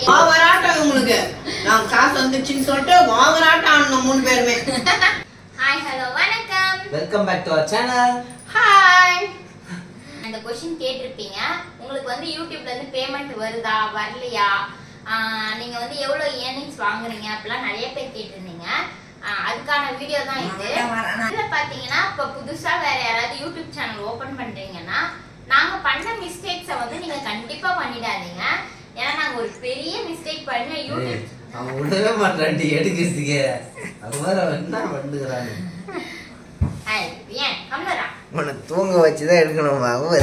ஓவராட்டம் உங்களுக்கு நான் காசு வந்துச்சுன்னு சொல்லிட்டு ஓவராட்டம் ஆடணும் மூணு பேருமே ஹாய் ஹலோ வணக்கம் welcome back to our channel hi அந்த கொஸ்டின் கேட்டிருப்பீங்க உங்களுக்கு வந்து யூடியூப்ல இருந்து பேமெண்ட் வருதா வரலையா ஆஹ் நீங்க வந்து எவ்வளவு ஏர்னிங்ஸ் வாங்குறீங்க அப்படிலாம் நிறைய பேர் கேட்டிருந்தீங்க ஆஹ் அதுக்கான வீடியோ தான் இது இதுல பாத்தீங்கன்னா இப்ப புதுசா வேற யாராவது யூடியூப் சேனல் ஓபன் பண்றீங்கன்னா நாங்க பண்ண மிஸ்டேக்ஸ வந்து நீங்க கண்டிப்பா பண்ணிடாதீங்க ஏன்னா நாங்க ஒரு பெரிய மிஸ்டேக் பண்ண யூடியூப் அவன் விடவே மாட்டான்டி எடுக்கிறதுக்கே அது வேற அவன் என்ன பண்ணுகிறான்னு ஐய், ஏன் கம்லரா உன்னை தூங்க வச்சுதான் எடுக்கணுமா ஊர்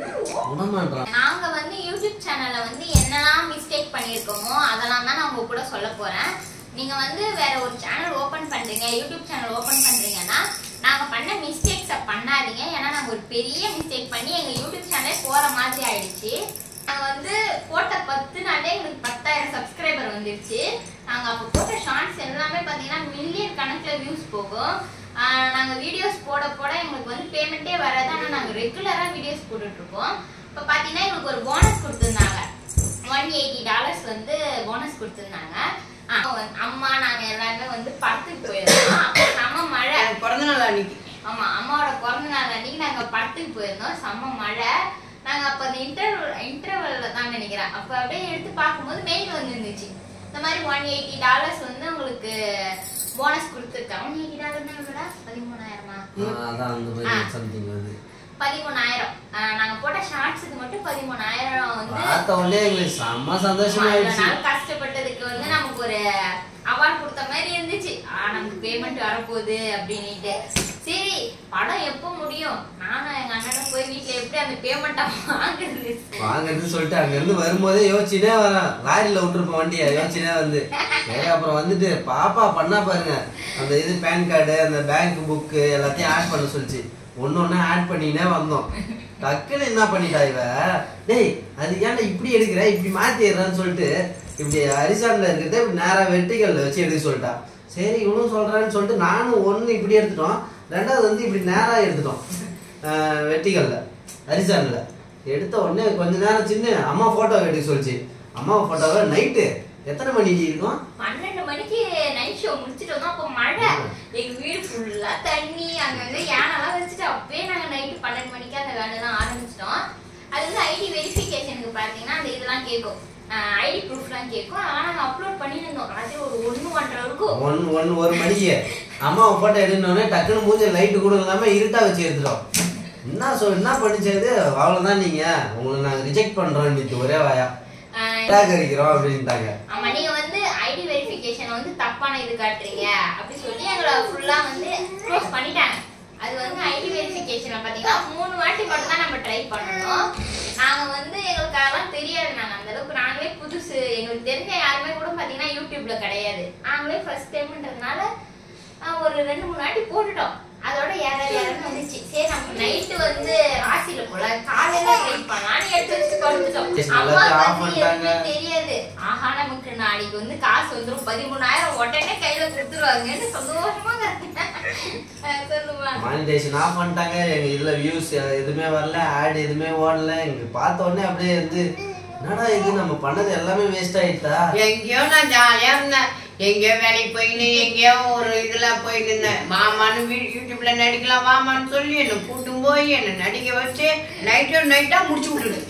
விட மாட்டான் நாங்க வந்து யூடியூப் சேனல்ல வந்து என்னெல்லாம் மிஸ்டேக் பண்ணியிருக்கோமோ அதெல்லாம் தான் நான் உங்க கூட சொல்ல போறேன் நீங்க வந்து வேற ஒரு சேனல் ஓபன் பண்றீங்க யூடியூப் சேனல் ஓபன் பண்றீங்கன்னா நாங்க பண்ண மிஸ்டேக்ஸ பண்ணாதீங்க ஏன்னா நாங்க ஒரு பெரிய மிஸ்டேக் பண்ணி எங்க யூடியூப் சேனலே போற மாதிரி ஆயிடுச்சு நாங்க வந்து போட்ட பத்து நாளே எங்களுக்கு பத்தாயிரம் சப்ஸ்கிரைபர் வந்துருச்சு நாங்க அப்ப போட்ட ஷார்ட்ஸ் எல்லாமே பாத்தீங்கன்னா மில்லியன் கணக்குல வியூஸ் போகும் ஆஹ் நாங்க வீடியோஸ் போட போட எங்களுக்கு வந்து பேமெண்ட்டே வராது ஆனா நாங்க ரெகுலரா வீடியோஸ் போட்டுட்டு இருக்கோம் இப்ப பாத்தீங்கன்னா எங்களுக்கு ஒரு போனஸ் கொடுத்திருந்தாங்க ஒன் எயிட்டி டாலர்ஸ் வந்து போனஸ் கொடுத்திருந்தாங்க ஆஹ் வந்து அம்மா நாங்க எல்லாருமே வந்து படத்துக்கு போயிருந்தோம் அப்போ செம்ம மழை எனக்கு பிறந்த நாள் அன்னைக்கு ஆமா அம்மாவோட பிறந்த நாள் அன்னைக்கு நாங்க படத்துக்கு போயிருந்தோம் செம்ம மழை நாங்க அப்ப அந்த இன்டர்வல் இன்டர்வல்ல தான் நினைக்கிறேன் அப்ப அப்படியே எடுத்து பார்க்கும்போது மெயில் வந்து இருந்துச்சு இந்த மாதிரி ஒன் எயிட்டி டாலர்ஸ் வந்து உங்களுக்கு போனஸ் கொடுத்துருக்காங்க ஒன் எயிட்டி டாலர்னா எவ்வளோடா பதிமூணாயிரமா அதான் அந்த மாதிரி சம்திங் வருது பதிமூணாயிரம் ஆஹ் நாங்க போட்ட ஷார்ட்ஸுக்கு மட்டும் பதிமூணாயிரம் வந்து பார்த்த உடனே எங்களுக்கு செம்ம சந்தோஷமா இவ்வளவு ஆயிடுச்சு நாள் கஷ்டப்பட்டதுக்கு வந்து நமக்கு ஒரு அவார்ட் கொடுத்த மாதிரி இருந்துச்சு ஆ நமக்கு பேமெண்ட் வரப்போகுது அப்படின்னுட்டு சரி படம் எப்போ முடியும் நானும் எங்க அண்ணனும் போய் வீட்ல எப்படி அந்த பேமெண்ட்டை வாங்குறது வாங்கன்னு சொல்லிட்டு அங்க இருந்து வரும்போதே யோசிச்சுனே வரேன் லாரியில விட்டுருப்போம் வண்டியை யோசிச்சுனே வந்து சரி அப்புறம் வந்துட்டு பாப்பா பண்ணா பாருங்க அந்த இது பேன் கார்டு அந்த பேங்க் புக்கு எல்லாத்தையும் ஆட் பண்ண சொல்லிச்சு ஒண்ணு ஒண்ணு ஆட் பண்ணினே வந்தோம் டக்குன்னு என்ன பண்ணிட்டா இவ டேய் அது ஏன்டா இப்படி எடுக்கிற இப்படி மாத்திடுறான்னு சொல்லிட்டு இப்படி அரிசான்ல இருக்கிறத இப்படி நேரா வெட்டிகள்ல வச்சு எடுக்க சொல்லிட்டா சரி இவனும் சொல்றான்னு சொல்லிட்டு நானும் ஒண்ணு இப்படி எடுத்துட்டோம் ரெண்டாவது வந்து இப்படி நேரா எடுத்துட்டோம் ஆஹ் வெட்டிகள்ல அரிசான்ல எடுத்த உடனே கொஞ்ச நேரம் சின்ன அம்மா போட்டோ எடுக்க சொல்லிச்சு அம்மா போட்டோவை நைட்டு எத்தனை மணிக்கு இருக்கும் பன்னெண்டு மணிக்கு நைட் ஷோ முடிச்சிட்டு வந்தோம் அப்போ மழை எங்க வீடு ஃபுல்லா தண்ணி அங்கங்க யானெல்லாம் வச்சுட்டு அப்பயே நாங்க நைட்டு பன்னெண்டு மணிக்கு அந்த வேலையெல்லாம் ஆரம்பிச்சிட்டோம் அது வந்து ஐடி வெரிஃபிகேஷனுக்கு பார்த்தீங்கன்னா அந்த இதெல்லாம் கேட்கும் ஐடி ப்ரூஃப்லாம் கேட்கும் ஆனால் நாங்கள் அப்லோட் பண்ணியிருந்தோம் ராத்திரி ஒரு ஒன்று ஒன்றரை இருக்கும் ஒன் ஒன் ஒரு மணிக்கு அம்மாவை போட்டோ எடுக்கணுன்னே டக்குன்னு மூஞ்சி லைட்டு கூட இல்லாம இருட்டா வச்சு எடுத்துட்டோம் என்ன சொல் என்ன பண்ணிச்சது அவ்வளவுதான் நீங்க உங்களை நாங்க ரிஜெக்ட் பண்றோம் இன்னைக்கு ஒரே வாயா ஆஹ் நிராகரிக்கிறோம் அப்படின்ட்டாங்க ஆமா நீங்க வந்து ஐடி வெரிஃபிகேஷன் வந்து தப்பான இது காட்டுறீங்க அப்படி சொல்லி எங்களை ஃபுல்லா வந்து க்ளோஸ் பண்ணிட்டாங்க அது வந்து ஐடி வெரிஃபிகேஷன்ல பாத்தீங்கன்னா மூணு வாட்டி மட்டும் தான் நம்ம ட்ரை பண்ணணும் நாங்க வந்து எங்களுக்கு அதெல்லாம் தெரியாது நாங்க அந்த அளவுக்கு நாங்களே புதுசு எங்களுக்கு தெரிஞ்ச யாருமே கூட பாத்தீங்கன்னா யூடியூப்ல கிடையாது நாங்களே ஃபர்ஸ்ட் டைம்ன்றதுனால ஆஹ், ஒரு ரெண்டு மூணு வாட்டி போட்டுட்டோம் அதோட யார யாரும் வந்துச்சு சரி நம்ம நைட்டு வந்து ராசியில போல காலையில ட்ரை பண்ணலாம்னு எடுத்து வச்சு படுத்துட்டோம் Just அம்மா நல்லா off வந்து பண்ணிட்டாங்க. எதுவுமே தெரியாது ஆஹா நமக்கு நாளைக்கு வந்து காசு வந்துரும் பதிமூணாயிரம் உடனே கையில கொடுத்துருவாங்கன்னு சந்தோஷமா இருந்தேன். சொல்லுமா மானிட்டேஷன் ஆஃப் பண்ணிட்டாங்க எங்க இதுல வியூஸ் எதுவுமே வரல ஆட் எதுவுமே ஓடல எங்களுக்கு பார்த்த உடனே அப்படியே வந்து என்னடா இது நம்ம பண்ணது எல்லாமே வேஸ்ட் ஆயிட்டா எங்கேயோ நான் ஜாலியா இருந்தேன் எங்கேயோ வேலைக்கு போயின்னு எங்கேயோ ஒரு இதுல போயிட்டு இருந்தேன் மாமான்னு வீ- யூடியூப்ல நடிக்கலாம் மாமான்னு சொல்லி என்னை கூட்டும் போய் என்னை நடிக்க வச்சு நைட்டோ நைட்டா முடிச்சு விட்டுடு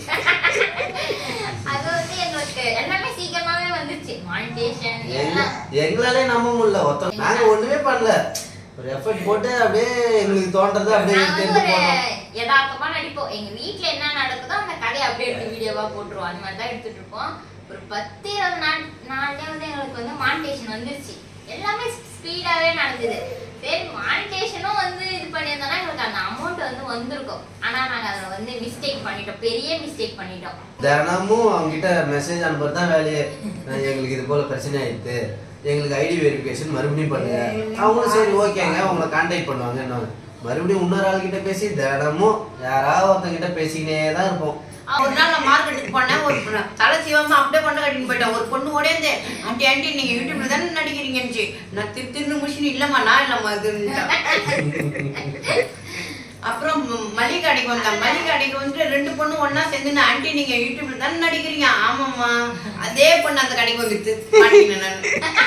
அது வந்து எங்களுக்கு எல்லாமே சீக்கிரமாவே வந்துருச்சு மானிட்டேஷன் எங்க- எல்லாம் எங்களாலே நம்ப முடியல ஒருத்தர் நாங்க ஒண்ணுமே பண்ணல ஒரு எஃபர்ட் போட்டு அப்படியே எங்களுக்கு தோன்றதை அப்படியே நாங்க வந்து எடுத்து ஒரு போனோம் யதார்த்தமா நடிப்போம் எங்க வீட்ல என்ன நடக்குதோ அந்த கதையை அப்படியே எடுத்து வீடியோவா போட்டுருவோம் அந்த மாதிரி தான் எடுத்துட்டு இருப்போம் ஒரு பத்து இருபது நாள் நாள்லயே வந்து எங்களுக்கு வந்து மானிட்டேஷன் வந்துருச்சு எல்லாமே ஸ்பீடாவே நடந்தது சரி மானிட்டேஷனும் வந்து இது பண்ணியிருந்தோம்னா எங்களுக்கு அந்த அமௌண்ட் வந்து வந்திருக்கும் ஆனா நாங்க அதுல வந்து மிஸ்டேக் பண்ணிட்டோம் பெரிய மிஸ்டேக் பண்ணிட்டோம் தினமும் அவங்க கிட்ட மெசேஜ் அனுப்புறது தான் வேலையே அஹ் எங்களுக்கு இது போல பிரச்சனை ஆயிடுது எங்களுக்கு ஐடி வெரிஃபிகேஷன் மறுபடியும் பண்ணுங்க அவங்களும் சரி ஓகேங்க உங்களை கான்டாக்ட் பண்ணுவாங்க என்ன மறுபடியும் இன்னொரு ஆள் கிட்ட பேசி தினமும் யாராவது ஒருத்தங்க கிட்ட பேசிக்கினே தான் இருப்போம் ஒரு நாள் நான் மார்க்கெட்டுக்கு போனேன் ஒரு பொண்ணு தலை சிவமா அப்படியே கொண்டு கட்டின்னு போயிட்டேன் ஒரு பொண்ணு ஓடேந்து ஆண்டி ஆண்டி நீங்க யூடியூப்ல தானே நடிக்கிறீங்கன்னு நான் திரு திருன்னு முடிச்சுன்னு இல்லம்மா நான் இல்லம்மா இதுன்னு அப்புறம் ம- மளிகை கடைக்கு வந்தேன் மளிகை கடைக்கு வந்து ரெண்டு பொண்ணு ஒண்ணா சேர்ந்து நான் ஆண்டி நீங்க யூடியூப்ல தானே நடிக்கிறீங்க ஆமாம்மா அதே பொண்ணு அந்த கடைக்கு வந்துட்டு மாட்டிக்கினேன் நான்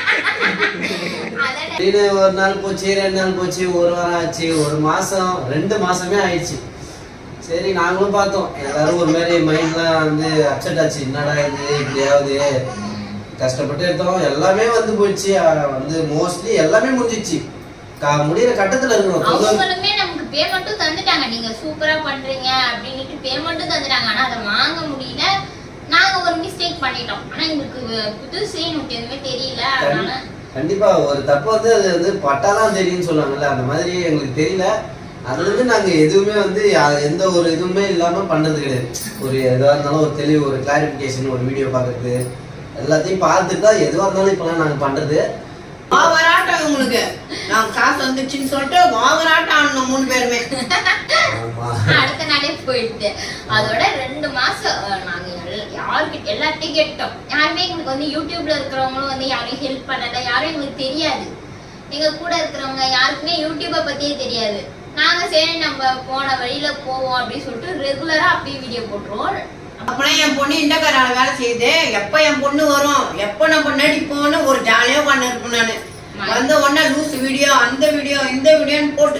அதான் திடீர்னு ஒரு நாள் போச்சு ரெண்டு நாள் போச்சு ஒரு வாரம் ஆச்சு ஒரு மாசம் ரெண்டு மாசமே ஆயிடுச்சு சரி நாங்களும் பார்த்தோம் எல்லாரும் ஒரு மாதிரி மைண்ட்லாம் வந்து அப்செட் ஆச்சு என்னடா இது இப்படியாவது கஷ்டப்பட்டு எடுத்தோம் எல்லாமே வந்து போச்சு அஹ் வந்து மோஸ்ட்லி எல்லாமே முடிஞ்சிச்சு கா- முடியிற கட்டத்துல இருக்கிறோம் பொதுவா- அவங்களுமே நமக்கு பேமெண்ட்டும் தந்துட்டாங்க நீங்க சூப்பரா பண்றீங்க அப்படின்னுட்டு பேமெண்ட்டும் தந்துட்டாங்க ஆனா அதை வாங்க முடியல நாங்க ஒரு மிஸ்டேக் பண்ணிட்டோம் ஆனா எங்களுக்கு புதுசு எனக்கு எதுவுமே தெரியல அதனால கண்டிப்பா ஒரு தப்பு வந்து அது வந்து பட்டாதான் தெரியும்னு சொல்லுவாங்கல்ல அந்த மாதிரி எங்களுக்கு தெரியல அதுல இருந்து நாங்க எதுவுமே வந்து யா- எந்த ஒரு இதுவுமே இல்லாம பண்றது கிடையாது ஒரு எதுவா இருந்தாலும் ஒரு தெளிவு ஒரு கிளாரிபிகேஷன் ஒரு வீடியோ பாக்குறது எல்லாத்தையும் பார்த்துட்டு தான் எதுவா இருந்தாலும் இப்பெல்லாம் நாங்க பண்றது வாவராட்டம் இவங்களுக்கு நான் காசு வந்துச்சுன்னு சொல்லிட்டு வாவராட்டம் ஆடணும் மூணு பேருமே ஆமா அடுத்த நாளே போயிடுது அதோட ரெண்டு மாசம் அஹ், நாங்க எல்- யார்கிட்ட எல்லார்ட்டையும் கேட்டோம் யாருமே எங்களுக்கு வந்து யூடியூப்ல இருக்கிறவங்களும் வந்து யாரையும் ஹெல்ப் பண்ணல யாரும் எங்களுக்கு தெரியாது எங்க கூட இருக்கிறவங்க யாருக்குமே யூடியூபை பத்தியே தெரியாது நாங்க சரி நம்ம போன வழியில போவோம் அப்படின்னு சொல்லிட்டு ரெகுலரா அப்படியே வீடியோ போட்டுருவோம் அப்பெல்லாம் என் பொண்ணு இண்டக்காரால வேலை செய்யுது எப்ப என் பொண்ணு வரும் எப்ப நம்ம நடிப்போம்னு ஒரு ஜாலியா பண்ண இருப்பேன் நானு வந்த உடனே லூஸ் வீடியோ அந்த வீடியோ இந்த வீடியோன்னு போட்டு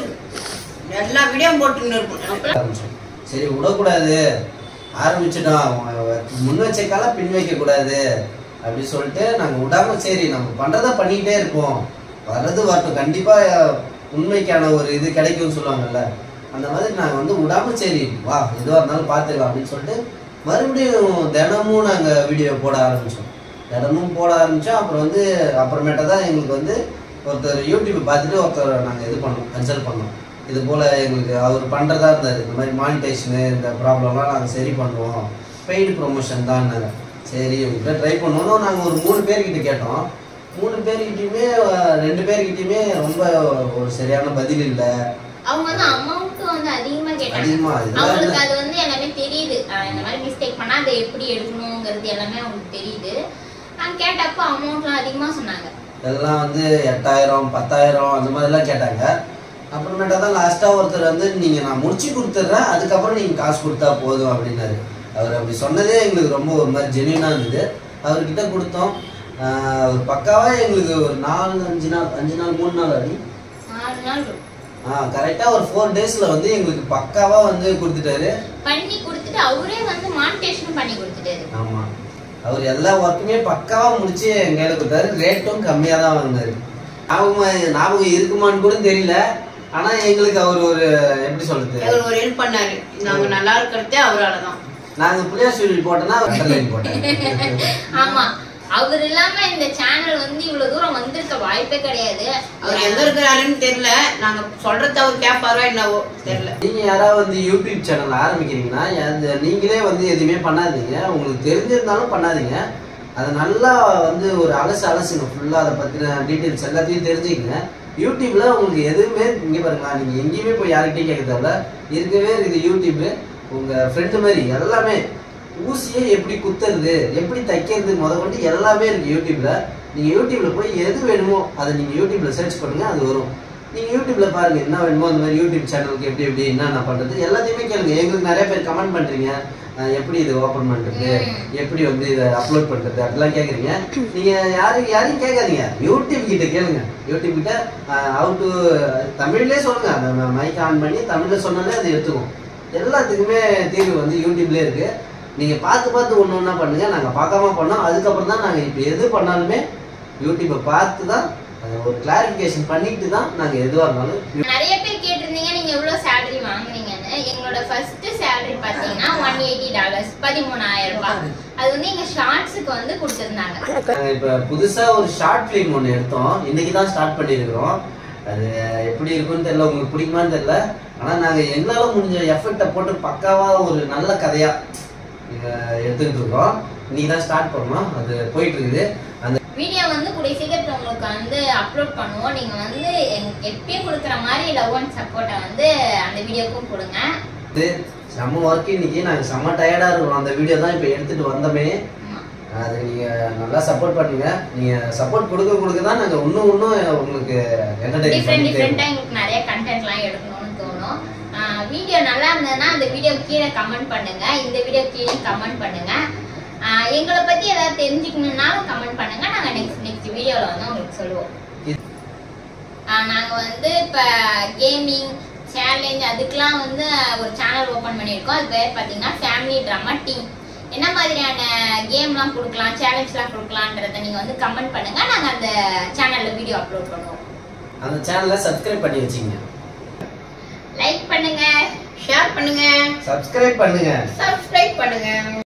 எல்லா வீடியோவும் போட்டுன்னு இருப்பேன் ஆரம்பிச்சோம் சரி விடக்கூடாது ஆரம்பிச்சிட்டோம் முன் வச்ச கால பின் வைக்க கூடாது அப்படி சொல்லிட்டு நாங்க விடாம சரி நம்ம பண்றத பண்ணிக்கிட்டே இருப்போம் வர்றது வரட்டும் கண்டிப்பா உண்மைக்கான ஒரு இது கிடைக்கும்னு சொல்லுவாங்கல்ல அந்த மாதிரி நாங்க வந்து விடாம சரி வா எதுவா இருந்தாலும் பார்த்துக்கலாம் அப்படின்னு சொல்லிட்டு மறுபடியும் தினமும் நாங்க வீடியோ போட ஆரம்பிச்சோம் தினமும் போட ஆரம்பிச்சோம் அப்புறம் வந்து அப்புறமேட்டா தான் எங்களுக்கு வந்து ஒருத்தர் யூடியூப் பார்த்துட்டு ஒருத்தர் நாங்க இது பண்ணோம் கன்சல்ட் பண்ணோம் இது போல எங்களுக்கு அவர் பண்றதா இருந்தாரு இந்த மாதிரி மானிட்டேஷனு இந்த ப்ராப்ளம்லாம் நாங்க சரி பண்ணுவோம் பெய்டு ப்ரொமோஷன் தான் சரி உங்ககிட்ட ட்ரை பண்ணுவோம் நாங்க ஒரு மூணு பேர்கிட்ட கேட்டோம் மூணு பேர்கிட்டயுமே அஹ், ரெண்டு பேர்கிட்டயுமே ரொம்ப ஒரு சரியான பதில் இல்லை அவங்க வந்து அமௌண்ட் வந்து அதிகமா கேட்டாங்க அதிகமா இதெல்லாம் அவங்களுக்கு இல்ல. அது வந்து எல்லாமே தெரியுது அஹ் இந்த மாதிரி மிஸ்டேக் பண்ணா அதை எப்படி எடுக்கணுங்கிறது எல்லாமே அவங்களுக்கு தெரியுது நான் கேட்டப்போ அமௌண்ட்லாம் அதிகமா சொன்னாங்க எல்லாம் வந்து எட்டாயிரம் பத்தாயிரம் அந்த மாதிரிலாம் கேட்டாங்க அப்புறமேட்டா தான் லாஸ்ட்டாக ஒருத்தர் வந்து நீங்கள் நான் முடிச்சு கொடுத்துட்றேன் அதுக்கப்புறம் நீங்கள் காசு கொடுத்தா போதும் அப்படின்னாரு அவர் அப்படி சொன்னதே எங்களுக்கு ரொம்ப ஒரு மாதிரி ஜென்யூனாக இருந்தது அவர்கிட்ட கொடுத்தோம் ஆஹ் அவர் பக்காவாக எங்களுக்கு ஒரு நாலு அஞ்சு நாள் அஞ்சு நாள் மூணு நாள் அடி நாலு நாள் இருக்கும். ஆ கரெக்டாக ஒரு ஃபோர் டேஸில் வந்து எங்களுக்கு பக்காவாக வந்து கொடுத்துட்டாரு பண்ணி கொடுத்துட்டு அவரே வந்து மானிட்டேஷனும் பண்ணி கொடுத்துட்டாரு ஆமாம் அவர் எல்லா ஒர்க்குமே பக்காவாக முடிச்சு என் கையில் கொடுத்தாரு ரேட்டும் கம்மியாக தான் வாங்கினாரு ஞாபகம் ஞாபகம் இருக்குமான்னு கூட தெரியல ஆனால் எங்களுக்கு அவர் ஒரு எப்படி சொல்றது எங்களுக்கு ஒரு ஹெல்ப் பண்ணாரு நாங்க நல்லா இருக்கிறதே அவரால தான் நாங்கள் புளியார் சூழல் போட்டோன்னா அவர் கடலைக்கு போட்டாங்க ஆமா அவர் இல்லாம இந்த சேனல் வந்து இவ்வளவு தூரம் வந்திருக்க வாய்ப்பே கிடையாது அவர் எங்க இருக்கிறாருன்னு தெரியல நாங்க சொல்றது அவர் கேட்பாரோ என்னவோ தெரியல நீங்க யாராவது வந்து யூடியூப் சேனல் ஆரம்பிக்கிறீங்கன்னா அது நீங்களே வந்து எதுவுமே பண்ணாதீங்க உங்களுக்கு தெரிஞ்சிருந்தாலும் பண்ணாதீங்க அதை நல்லா வந்து ஒரு அலசு அலசுங்க ஃபுல்லா அதை பத்தின டீட்டெயில்ஸ் எல்லாத்தையும் தெரிஞ்சுக்கங்க யூடியூப்ல உங்களுக்கு எதுவுமே இங்க பாருங்க நீங்க எங்கேயுமே போய் யார்கிட்டயும் கேட்க தேவையில்ல இருக்கவே இருக்குது யூடியூப் உங்க ஃப்ரெண்டு மாதிரி எல்லாமே ஊசியை எப்படி குத்துறது எப்படி தைக்கிறது முத கொண்டு எல்லாமே இருக்கு யூடியூப்ல நீங்க யூடியூப்ல போய் எது வேணுமோ அதை நீங்க யூடியூப்ல சர்ச் பண்ணுங்க அது வரும் நீங்க யூடியூப்ல பாருங்க என்ன வேணுமோ அந்த மாதிரி யூடியூப் சேனலுக்கு எப்படி எப்படி என்னென்ன பண்றது எல்லாத்தையுமே கேளுங்க எங்களுக்கு நிறைய பேர் கமெண்ட் பண்றீங்க அஹ் எப்படி இது ஓபன் பண்றது எப்படி வந்து இதை அப்லோட் பண்றது அப்படிலாம் கேக்குறீங்க நீங்க யாரும் யாரையும் கேட்காதீங்க யூடியூப் கிட்ட கேளுங்க யூடியூப் கிட்ட ஹவு டு தமிழ்லயே சொல்லுங்க அந்த மைக் ஆன் பண்ணி தமிழ்ல சொன்னாலே அது எடுத்துக்கும் எல்லாத்துக்குமே தீர்வு வந்து யூடியூப்லயே இருக்கு நீங்க பார்த்து பார்த்து ஒண்ணு ஒண்ணா பண்ணுங்க நாங்க பார்க்காம பண்ணோம் அதுக்கப்புறம் தான் நாங்க இப்போ எது பண்ணாலுமே யூடியூப்பை பார்த்து தான் அதை ஒரு கிளாரிஃபிகேஷன் பண்ணிட்டு தான் நாங்க எதுவா இருந்தாலும் நிறைய பேர் கேட்டிருந்தீங்க நீங்க எவ்வளவு சேலரி வாங்குறீங்கன்னு எங்களோட ஃபர்ஸ்ட் சேலரி பாத்தீங்கன்னா ஒன் எயிட்டி டாலர்ஸ் பதிமூணாயிரம் ரூபாய் அது வந்து எங்க ஷார்ட்ஸுக்கு வந்து கொடுத்திருந்தாங்க நாங்க இப்ப புதுசா ஒரு ஷார்ட் ஃபிலிம் ஒன்று எடுத்தோம் இன்னைக்கு தான் ஸ்டார்ட் பண்ணியிருக்கிறோம் அது எப்படி இருக்குன்னு தெரியல உங்களுக்கு பிடிக்குமான்னு தெரியல ஆனா நாங்க எங்களால முடிஞ்ச எஃபெக்டை போட்டு பக்காவா ஒரு நல்ல கதையா இங்க எடுத்துக்கிட்டு இருக்கோம் இன்னைக்கு தான் ஸ்டார்ட் பண்ணோம் அது போயிட்டு இருக்குது அந்த வீடியோ வந்து கூடிய சீக்கிரத்துல உங்களுக்கு வந்து அப்லோட் பண்ணுவோம் நீங்க வந்து எங்க- எப்பயும் கொடுக்குற மாதிரி லவ் அண்ட் சப்போர்ட்டை வந்து அந்த வீடியோக்கும் கொடுங்க இது செம்ம ஒர்க் இன்னைக்கு நாங்க செம்ம டயர்டா இருக்கிறோம் அந்த வீடியோ தான் இப்ப எடுத்துட்டு வந்தோமே ஆமா. அது நீங்க நல்லா சப்போர்ட் பண்ணுங்க நீங்க சப்போர்ட் கொடுக்க கொடுக்க தான் நாங்க இன்னும் இன்னும் உங்களுக்கு என்டர்டைன் டிஃப்ரெண்ட் பண்ணிட்டே டிஃப்ரெண்டா இருக்கோம். எங்களுக்கு நிறைய கண்டென்ட்லாம் எடுக்கணும்னு தோணும் வீடியோ நல்லா இருந்ததுன்னா அந்த வீடியோ கீழே கமெண்ட் பண்ணுங்க இந்த வீடியோ கீழே கமெண்ட் பண்ணுங்க ஆஹ் எங்களை பத்தி ஏதாவது தெரிஞ்சுக்கணும்னாலும் கமெண்ட் பண்ணுங்க நாங்க நெக்ஸ்ட் நெக்ஸ்ட் வீடியோல வந்து உங்களுக்கு சொல்லுவோம் ஆஹ் நாங்க வந்து இப்ப கேமிங் சேலஞ்ச் அதுக்கெல்லாம் வந்து ஒரு சேனல் ஓபன் பண்ணியிருக்கோம் அது பேர் பாத்தீங்கன்னா ஃபேமிலி ட்ராமா டீம் என்ன மாதிரியான கேம்லாம் கொடுக்கலாம் சேலஞ்ச்லாம் கொடுக்கலான்றத நீங்க வந்து கமெண்ட் பண்ணுங்க நாங்க அந்த சேனல்ல வீடியோ அப்லோட் பண்ணுவோம் அந்த சேனலை சப்ஸ்கிரைப் பண்ணி வச்சிங்க லைக் பண்ணுங்க ஷேர் பண்ணுங்க சப்ஸ்கிரைப் பண்ணுங்க சப்ஸ்கிரைப் பண்ணுங்க